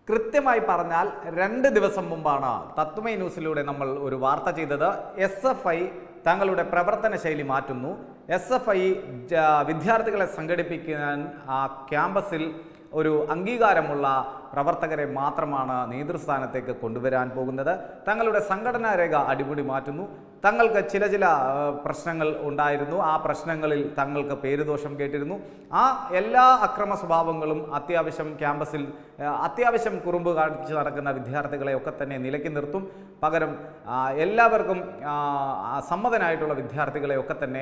കൃത്യമായി പറഞ്ഞാൽ രണ്ട് ദിവസം മുമ്പാണ് തത്വമൈ ന്യൂസിലൂടെ നമ്മൾ ഒരു വാർത്ത ചെയ്തത് എസ് എഫ് ഐ തങ്ങളുടെ പ്രവർത്തന ശൈലി മാറ്റുന്നു എസ് എഫ് ഐ വിദ്യാർത്ഥികളെ സംഘടിപ്പിക്കാൻ ആ ക്യാമ്പസിൽ ഒരു അംഗീകാരമുള്ള പ്രവർത്തകരെ മാത്രമാണ് നേതൃസ്ഥാനത്തേക്ക് കൊണ്ടുവരാൻ പോകുന്നത് തങ്ങളുടെ സംഘടനാ രേഖ അടിമുടി മാറ്റുന്നു തങ്ങൾക്ക് ചില ചില ആ, പ്രശ്നങ്ങൾ ഉണ്ടായിരുന്നു ആ പ്രശ്നങ്ങളിൽ തങ്ങൾക്ക് പേരുദോഷം കേട്ടിരുന്നു ആ എല്ലാ അക്രമ സ്വഭാവങ്ങളും അത്യാവശ്യം ക്യാമ്പസിൽ ആ, അത്യാവശ്യം കുറുമ്പ് കാണിച്ച് നടക്കുന്ന വിദ്യാർത്ഥികളെ ഒക്കെ തന്നെ നിലയ്ക്ക് നിർത്തും പകരം ആ, എല്ലാവർക്കും ആ, ആ, സമ്മതനായിട്ടുള്ള വിദ്യാർത്ഥികളെ ഒക്കെ തന്നെ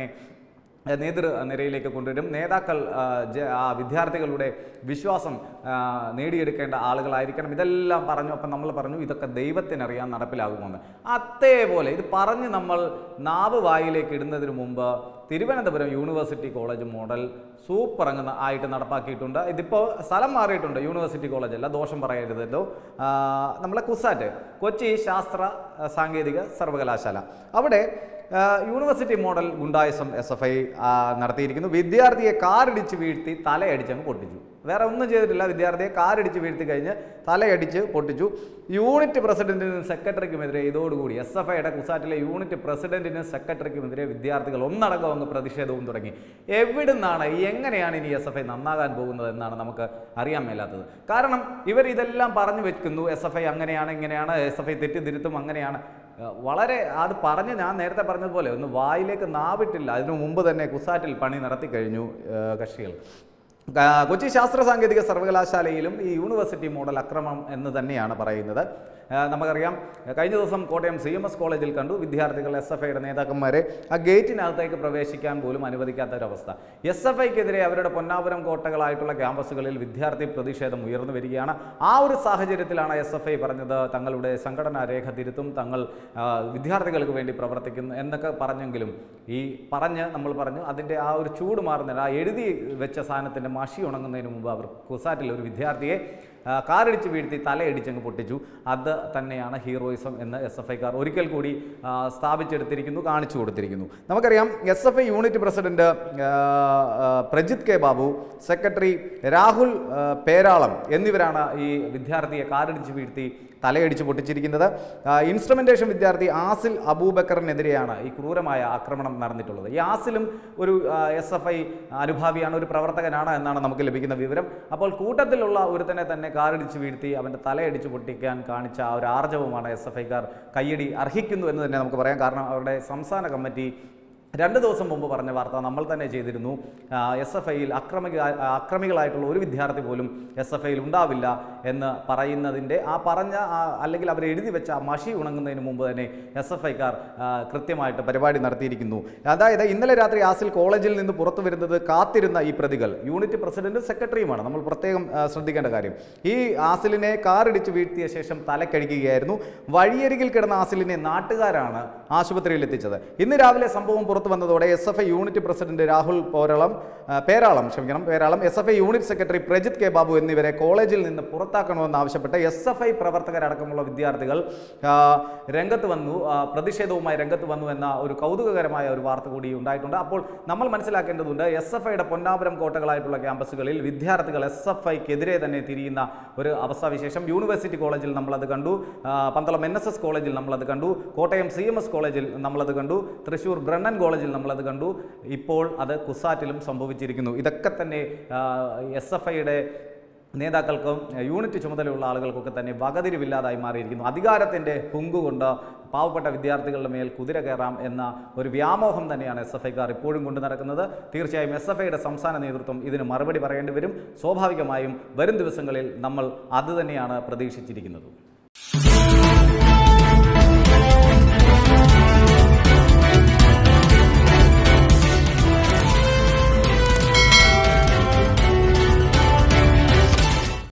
നേതൃ നിരയിലേക്ക് കൊണ്ടുവരും നേതാക്കൾ ആ, ജ- ആ വിദ്യാർത്ഥികളുടെ വിശ്വാസം ആ, നേടിയെടുക്കേണ്ട ആളുകളായിരിക്കണം ഇതെല്ലാം പറഞ്ഞു അപ്പം നമ്മൾ പറഞ്ഞു ഇതൊക്കെ ദൈവത്തിനറിയാൻ നടപ്പിലാകുമെന്ന് അതേപോലെ ഇത് പറഞ്ഞ് നമ്മൾ നാവ് വായിലേക്ക് ഇടുന്നതിന് മുമ്പ് Thiruvananthapuram university college model super അങ്ങ് ആയിട്ട് നടപ്പാക്കിയിട്ടുണ്ട് ഇതിപ്പോൾ സ്ഥലം മാറിയിട്ടുണ്ട് യൂണിവേഴ്സിറ്റി കോളേജ് അല്ല ദോഷം പറയരുതല്ലോ ആ, നമ്മളെ കുസാറ്റ് കൊച്ചി ശാസ്ത്ര ആ, സാങ്കേതിക സർവകലാശാല അവിടെ ആ, യൂണിവേഴ്സിറ്റി മോഡൽ ഗുണ്ടായസം എസ് എഫ് ഐ നടത്തിയിരിക്കുന്നു വിദ്യാർത്ഥിയെ കാറിടിച്ച് വീഴ്ത്തി തലയടിച്ച് അങ്ങ് പൊട്ടിച്ചു വേറെ ഒന്നും ചെയ്തിട്ടില്ല വിദ്യാർത്ഥിയെ കാറിടിച്ച് വീഴ്ത്തി കഴിഞ്ഞ് തലയടിച്ച് പൊട്ടിച്ചു യൂണിറ്റ് പ്രസിഡന്റിനും സെക്രട്ടറിക്കുമെതിരെ ഇതോടുകൂടി എസ് എഫ് ഐയുടെ കുസാറ്റിലെ യൂണിറ്റ് പ്രസിഡന്റിനും സെക്രട്ടറിക്കുമെതിരെ വിദ്യാർത്ഥികൾ ഒന്നടങ്കം അങ്ങ് പ്രതിഷേധവും തുടങ്ങി എവിടുന്നാണ് എങ്ങനെയാണ് ഇനി എസ് എഫ് ഐ നന്നാകാൻ പോകുന്നത് എന്നാണ് നമുക്ക് അറിയാൻ മേലാത്തത് കാരണം ഇവർ ഇതെല്ലാം പറഞ്ഞു വെക്കുന്നു എസ് എഫ് ഐ അങ്ങനെയാണ് ഇങ്ങനെയാണ് എസ് എഫ് ഐ തെറ്റിതിരുത്തും അങ്ങനെയാണ് ഏഹ് വളരെ അത് പറഞ്ഞ് ഞാൻ നേരത്തെ പറഞ്ഞതുപോലെ ഒന്ന് വായിലേക്ക് നാവിട്ടില്ല അതിനു മുമ്പ് തന്നെ കുസാറ്റിൽ പണി നടത്തി കഴിഞ്ഞു ഏഹ് കക്ഷികൾ ആ, കൊച്ചി ശാസ്ത്ര സാങ്കേതിക സർവകലാശാലയിലും ഈ യൂണിവേഴ്സിറ്റി മോഡൽ അക്രമം എന്ന് തന്നെയാണ് പറയുന്നത് ആ, നമുക്കറിയാം കഴിഞ്ഞ ദിവസം കോട്ടയം സി എം എസ് കോളേജിൽ കണ്ടു വിദ്യാർത്ഥികൾ എസ് എഫ് ഐയുടെ നേതാക്കന്മാരെ ആ ഗേറ്റിനകത്തേക്ക് പ്രവേശിക്കാൻ പോലും അനുവദിക്കാത്ത ഒരവസ്ഥ എസ് എഫ് ഐക്കെതിരെ അവരുടെ പൊന്നാപുരം കോട്ടകളായിട്ടുള്ള ക്യാമ്പസുകളിൽ വിദ്യാർത്ഥി പ്രതിഷേധം ഉയർന്നു വരികയാണ് ആ ഒരു സാഹചര്യത്തിലാണ് എസ് എഫ് ഐ പറഞ്ഞത് തങ്ങളുടെ സംഘടനാ രേഖ തിരുത്തും തങ്ങൾ ആ, വിദ്യാർത്ഥികൾക്ക് വേണ്ടി പ്രവർത്തിക്കുന്നു എന്നൊക്കെ പറഞ്ഞെങ്കിലും ഈ പറഞ്ഞ് നമ്മൾ പറഞ്ഞു അതിൻ്റെ ആ ഒരു ചൂട് മാറുന്നില്ല ആ എഴുതി വെച്ച സാധനത്തിൻ്റെ മഷി ഉണങ്ങുന്നതിന് മുമ്പ് അവർ കുസാറ്റിൽ ഒരു വിദ്യാർത്ഥിയെ ആ, കാറിടിച്ച് വീഴ്ത്തി തലയടിച്ചങ്ങ് പൊട്ടിച്ചു അത് തന്നെയാണ് ഹീറോയിസം എന്ന് എസ് എഫ് ഐക്കാർ ഒരിക്കൽ കൂടി ആ, സ്ഥാപിച്ചെടുത്തിരിക്കുന്നു കാണിച്ചു കൊടുത്തിരിക്കുന്നു നമുക്കറിയാം S F I unit president ആ, ആ, പ്രജിത് കെ ബാബു സെക്രട്ടറി രാഹുൽ ആ, പേരാളം എന്നിവരാണ് ഈ വിദ്യാർത്ഥിയെ കാറിടിച്ച് വീഴ്ത്തി തലയടിച്ച് പൊട്ടിച്ചിരിക്കുന്നത് ആ, ഇൻസ്ട്രുമെന്റേഷൻ വിദ്യാർത്ഥി ആസിൽ അബൂബക്കറിനെതിരെയാണ് ഈ ക്രൂരമായ ആക്രമണം നടന്നിട്ടുള്ളത് ഈ ആസിലും ഒരു എസ് എഫ് ഐ അനുഭാവിയാണ് ഒരു പ്രവർത്തകനാണ് എന്നാണ് നമുക്ക് ലഭിക്കുന്ന വിവരം അപ്പോൾ കൂട്ടത്തിലുള്ള ഒരുത്തനെ തന്നെ കാറിടിച്ച് വീഴ്ത്തി അവൻ്റെ തലയടിച്ച് പൊട്ടിക്കാൻ കാണിച്ച ആ ഒരു ആർജവമാണ് എസ് എഫ് ഐക്കാർ കയ്യടി അർഹിക്കുന്നു എന്ന് തന്നെ നമുക്ക് പറയാം കാരണം അവരുടെ സംസ്ഥാന കമ്മിറ്റി രണ്ട് ദിവസം മുമ്പ് പറഞ്ഞ വാർത്ത നമ്മൾ തന്നെ ചെയ്തിരുന്നു എസ് എഫ് ഐയിൽ അക്രമിക അക്രമികളായിട്ടുള്ള ഒരു വിദ്യാർത്ഥി പോലും എസ് എഫ് ഐയിൽ ഉണ്ടാവില്ല എന്ന് പറയുന്നതിൻ്റെ ആ പറഞ്ഞ ആ, അല്ലെങ്കിൽ അവർ എഴുതി വെച്ച ആ മഷി ഉണങ്ങുന്നതിന് മുമ്പ് തന്നെ എസ് എഫ് ഐക്കാർ കൃത്യമായിട്ട് പരിപാടി നടത്തിയിരിക്കുന്നു അതായത് ഇന്നലെ രാത്രി ആസിൽ കോളേജിൽ നിന്ന് പുറത്തു വരുന്നത് കാത്തിരുന്ന ഈ പ്രതികൾ യൂണിറ്റ് പ്രസിഡന്റും സെക്രട്ടറിയുമാണ് നമ്മൾ പ്രത്യേകം ആ, ശ്രദ്ധിക്കേണ്ട കാര്യം ഈ ആസിലിനെ കാറിടിച്ച് വീഴ്ത്തിയ ശേഷം തലക്കടിക്കുകയായിരുന്നു വഴിയരികിൽ കിടന്ന ആസിലിനെ നാട്ടുകാരാണ് ആശുപത്രിയിൽ എത്തിച്ചത് ഇന്ന് രാവിലെ സംഭവം പുറത്തു വന്നതോടെ S F I unit president Rahul Poralam ആ, പേരാളം ക്ഷമിക്കണം Peralam S F I unit secretary Prajith K Babu എന്നിവരെ കോളേജിൽ നിന്ന് പുറത്താക്കണമെന്ന് ആവശ്യപ്പെട്ട് എസ് എഫ് ഐ പ്രവർത്തകരടക്കമുള്ള വിദ്യാർത്ഥികൾ ആ, രംഗത്ത് വന്നു ആ, പ്രതിഷേധവുമായി രംഗത്ത് വന്നു എന്ന ഒരു കൗതുകകരമായ ഒരു വാർത്ത കൂടി ഉണ്ടായിട്ടുണ്ട് അപ്പോൾ നമ്മൾ മനസ്സിലാക്കേണ്ടതുണ്ട് എസ് എഫ് ഐയുടെ പൊന്നാപുരം കോട്ടകളായിട്ടുള്ള ക്യാമ്പസുകളിൽ വിദ്യാർത്ഥികൾ എസ് എഫ് ഐക്കെതിരെ തന്നെ തിരിയുന്ന ഒരു അവസ്ഥാവിശേഷം യൂണിവേഴ്സിറ്റി കോളേജിൽ നമ്മളത് കണ്ടു ആ, പന്തളം എൻ എസ് എസ് കോളേജിൽ നമ്മളത് കണ്ടു കോട്ടയം സി എം എസ് കോളേജിൽ നമ്മളത് കണ്ടു തൃശ്ശൂർ ബ്രണ്ണൻ കോളേജിൽ നമ്മളത് കണ്ടു ഇപ്പോൾ അത് കുസാറ്റിലും സംഭവിച്ചിരിക്കുന്നു ഇതൊക്കെ തന്നെ എസ് എഫ് ഐയുടെ നേതാക്കൾക്കും യൂണിറ്റ് ചുമതലയുള്ള ആളുകൾക്കൊക്കെ തന്നെ വകതിരിവില്ലാതായി മാറിയിരിക്കുന്നു അധികാരത്തിൻ്റെ ഹുങ്കുകൊണ്ട് പാവപ്പെട്ട വിദ്യാർത്ഥികളുടെ മേൽ കുതിര കയറാം എന്ന ഒരു വ്യാമോഹം തന്നെയാണ് എസ് എഫ് ഐക്കാർ ഇപ്പോഴും കൊണ്ടു നടക്കുന്നത് തീർച്ചയായും എസ് എഫ് ഐയുടെ സംസ്ഥാന നേതൃത്വം ഇതിന് മറുപടി പറയേണ്ടി വരും സ്വാഭാവികമായും വരും ദിവസങ്ങളിൽ നമ്മൾ അത് തന്നെയാണ് പ്രതീക്ഷിച്ചിരിക്കുന്നത്